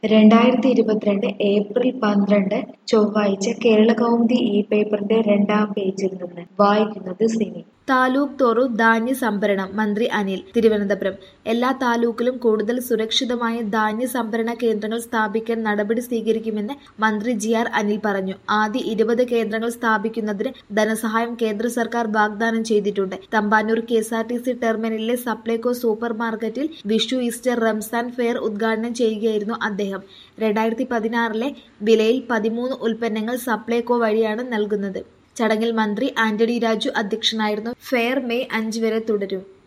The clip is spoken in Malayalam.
രണ്ടായിരത്തി ഇരുപത്തിരണ്ട് ഏപ്രിൽ പന്ത്രണ്ട് ചൊവ്വാഴ്ച കേരളകൗമുദി ഈ പേപ്പറിന്റെ രണ്ടാം പേജിൽ നിന്ന് വായിക്കുന്നത് സിനി താലൂക്ക് തോറും ധാന്യ സംഭരണം മന്ത്രി അനിൽ തിരുവനന്തപുരം എല്ലാ താലൂക്കിലും കൂടുതൽ സുരക്ഷിതമായ ധാന്യ സംഭരണ കേന്ദ്രങ്ങൾ സ്ഥാപിക്കാൻ നടപടി സ്വീകരിക്കുമെന്ന് മന്ത്രി ജി ആർ അനിൽ പറഞ്ഞു ആദ്യ ഇരുപത് കേന്ദ്രങ്ങൾ സ്ഥാപിക്കുന്നതിന് ധനസഹായം കേന്ദ്ര സർക്കാർ വാഗ്ദാനം ചെയ്തിട്ടുണ്ട് Thampanoor K S R T C ടെർമിനലിലെ സപ്ലൈകോ സൂപ്പർ മാർക്കറ്റിൽ വിഷു ഈസ്റ്റർ റംസാൻ ഫെയർ ഉദ്ഘാടനം ചെയ്യുകയായിരുന്നു അദ്ദേഹം രണ്ടായിരത്തി പതിനാറിലെ വിലയിൽ പതിമൂന്ന് ഉൽപ്പന്നങ്ങൾ സപ്ലൈകോ വഴിയാണ് നൽകുന്നത് ചടങ്ങിൽ മന്ത്രി ആന്റണി രാജു അധ്യക്ഷനായിരുന്നു ഫെയർ മെയ് അഞ്ച് വരെ തുടരും